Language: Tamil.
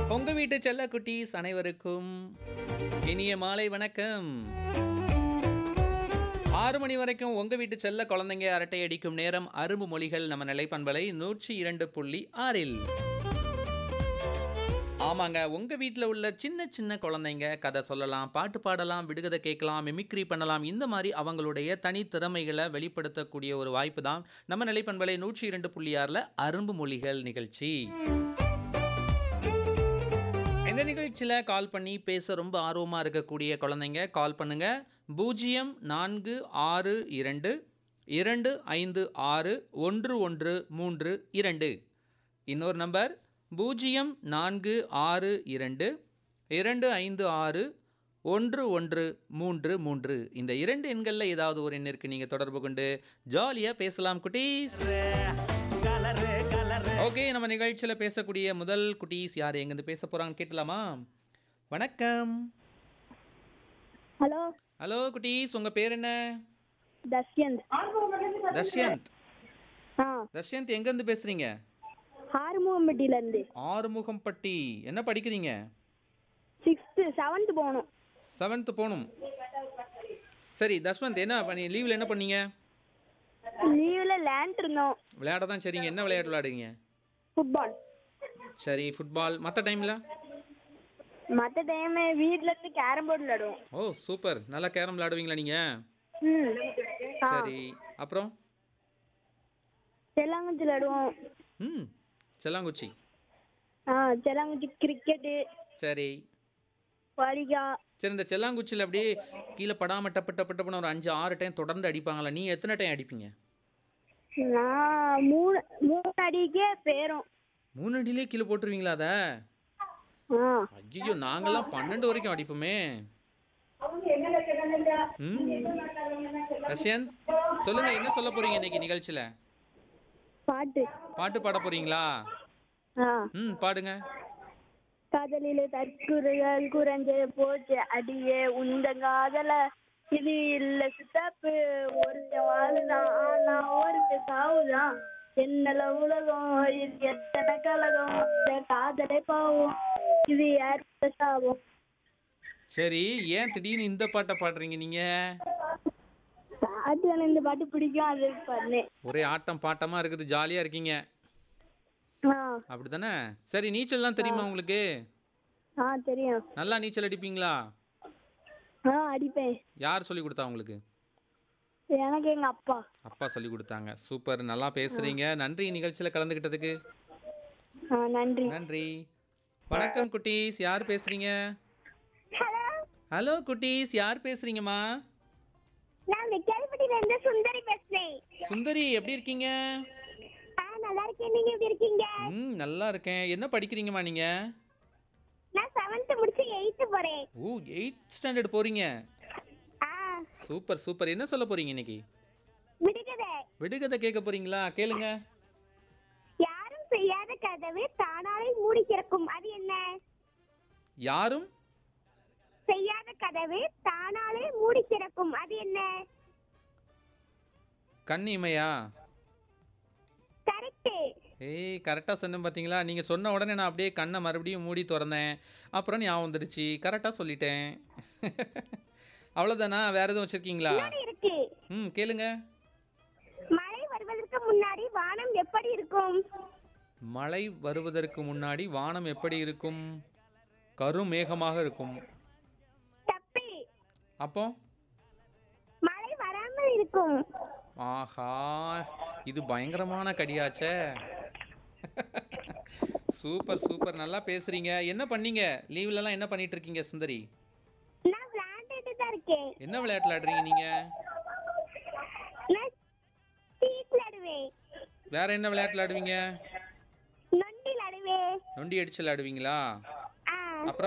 உங்க வீட்டு செல்ல குட்டீஸ் அனைவருக்கும் இனிய மாலை வணக்கம் ஆறு மணி வரைக்கும் உங்க வீட்டு செல்ல குழந்தைங்க அரட்டை அடிக்கும் நேரம் அரும்பு மொழிகள் நம்ம நிலைப்பண்பலை நூற்றி இரண்டு புள்ளி ஆறில் ஆமாங்க உங்க வீட்டில் உள்ள சின்ன சின்ன குழந்தைங்க கதை சொல்லலாம் பாட்டு பாடலாம் விடுகதை கேட்கலாம் மிமிக்ரி பண்ணலாம் இந்த மாதிரி அவங்களுடைய தனித்திறமைகளை வெளிப்படுத்தக்கூடிய ஒரு வாய்ப்பு தான் நம்ம நிலைப்பண்பலை நூற்றி இரண்டு புள்ளி ஆறில் அரும்பு மொழிகள் நிகழ்ச்சி இந்த நிகழ்ச்சியில் கால் பண்ணி பேச ரொம்ப ஆர்வமாக இருக்கக்கூடிய குழந்தைங்க கால் பண்ணுங்க பூஜ்ஜியம் நான்கு ஆறு இரண்டு இரண்டு ஐந்து ஆறு ஒன்று ஒன்று மூன்று இரண்டு இன்னொரு நம்பர் பூஜ்ஜியம் நான்கு ஆறு இரண்டு இரண்டு ஐந்து ஆறு ஒன்று ஒன்று மூன்று மூன்று இந்த இரண்டு எண்களில் ஏதாவது ஒரு எண்ணிற்கு நீங்கள் தொடர்பு கொண்டு ஜாலியாக பேசலாம் குட்டீஸ் ஓகே நம்ம நிகழ்ச்சியில் பேசக்கூடிய முதல் குட்டீஸ் யார் எங்கேருந்து பேச போகிறாங்கன்னு கேட்டலாமா வணக்கம் ஹலோ ஹலோ குட்டீஸ் உங்கள் பேர் என்ன தஷ்யந்த் தஷ்யந்த் ஆ தஷ்யந்த் எங்கேருந்து பேசுகிறீங்க ஆறுமுகம்பட்டியிலேருந்து ஆறுமுகம்பட்டி என்ன படிக்கிறீங்க சிக்ஸ்த்து செவன்த்து போகணும் செவன்த்து போகணும் சரி தஷ்வந்த் என்ன பண்ணி லீவில் என்ன பண்ணீங்க லீவில் லேண்ட் இருந்தோம் விளையாட தான் சரிங்க என்ன விளையாட்டு விளையாடுறீங்க ஃபுட்பால் சரி ஃபுட்பால் மற்ற டைமில் மற்ற டைமு வீட்டில் இருந்து கேரம் போர்டு விளையாடுவோம் ஓ சூப்பர் நல்லா கேரம் விளையாடுவீங்களா நீங்கள் ம் ஆ சரி அப்புறம் செல்லாங்குச்சி விளையாடுவோம் ம் செல்லாங்குச்சி ஆ செல்லாங்குச்சி கிரிக்கெட்டு சரி வலிகா சரி இந்த செல்லாங்குச்சியில் அப்படியே கீழே படாம டப்பு டப்பு டப்புன்னு ஒரு அஞ்சு ஆறு டைம் தொடர்ந்து அடிப்பாங்களா நீ எத்தனை டைம் அடிப்பீங்க நான் மூணு மூணு அடிக்கே பேரும் மூணு அடியிலே கீழே போட்டுருவீங்களா அதை ஆ ஐயோ நாங்கெல்லாம் பன்னெண்டு வரைக்கும் அடிப்போமே ம் ரஷ்யன் சொல்லுங்க என்ன சொல்ல போறீங்க இன்னைக்கு நிகழ்ச்சியில் பாட்டு பாட்டு பாட போறீங்களா ஆ ம் பாடுங்க காதலிலே தற்குறைகள் குறைஞ்சு போச்சு அடியே உந்த காதல இது இல்ல சித்தப்பு ஒரு வாழ்தான் ஆனா ஒரு சாவுதான் என்னல உலகம் இது எத்தனை கலகம் இந்த காதலே பாவம் இது யார் சாவும் சரி ஏன் திடீர்னு இந்த பாட்டை பாடுறீங்க நீங்க பாட்டு எனக்கு இந்த பாட்டு பிடிக்கும் அது பண்ணேன் ஒரே ஆட்டம் பாட்டமா இருக்குது ஜாலியா இருக்கீங்க ஆ அப்படிதானே சரி நீச்சல்லாம் தெரியுமா உங்களுக்கு ஆ தெரியும் நல்லா நீச்சல் அடிப்பீங்களா ஆ அடிப்பேன் யார் சொல்லி கொடுத்தா உங்களுக்கு எனக்கு எங்க அப்பா அப்பா சொல்லி கொடுத்தாங்க சூப்பர் நல்லா பேசுறீங்க நன்றி நிகழ்ச்சியில் கலந்துக்கிட்டதுக்கு ஆ நன்றி நன்றி வணக்கம் குட்டீஸ் யார் பேசுறீங்க ஹலோ ஹலோ குட்டீஸ் யார் பேசுறீங்கம்மா நான் விக்காரிப்பட்டியில இருந்து சுந்தரி பேசுறேன் சுந்தரி எப்படி இருக்கீங்க ஆ நல்லா இருக்கேன் நீங்க எப்படி இருக்கீங்க ம் நல்லா இருக்கேன் என்ன படிக்கிறீங்கம்மா நீங்க நான் செவன்த் முடிச்சு எயித்து போறேன் ஓ எயிட் ஸ்டாண்டர்ட் போறீங்க ஆ சூப்பர் சூப்பர் என்ன சொல்ல போறீங்க இன்னைக்கு விடுகதை விடுகதை கேட்க போறீங்களா கேளுங்க யாரும் செய்யாத கதவு தானாலே மூடி திறக்கும் அது என்ன யாரும் செய்யாத கதவு தானாலே மூடி திறக்கும் அது என்ன கண் இமையா கரெக்ட் ஏய் கரெக்டாக சொன்னேன் பார்த்தீங்களா நீங்கள் சொன்ன உடனே நான் அப்படியே கண்ணை மறுபடியும் மூடி திறந்தேன் அப்புறம் ஞாபகம் வந்துடுச்சு கரெக்டாக சொல்லிட்டேன் அவ்வளோதானா வேறு எதுவும் வச்சுருக்கீங்களா இருக்கு ம் கேளுங்க மழை வருவதற்கு முன்னாடி வானம் எப்படி இருக்கும் மழை வருவதற்கு முன்னாடி வானம் எப்படி இருக்கும் கருமேகமாக இருக்கும் தப்பு அப்போ மழை வராமல் இருக்கும் ஆஹா இது பயங்கரமான கடியாச்சே சூப்பர் சூப்பர் நல்லா பேசுறீங்க என்ன பண்ணீங்க லீவ்லலாம் என்ன பண்ணிட்டு இருக்கீங்க சுந்தரி நான் விளையாண்டுட்டு தான் இருக்கேன் என்ன விளையாட்டு விளையாடுறீங்க நீங்க நான் சீட் விளையாடுவேன் வேற என்ன விளையாட்டு விளையாடுவீங்க நொண்டி விளையாடுவேன் நொண்டி அடிச்சு விளையாடுவீங்களா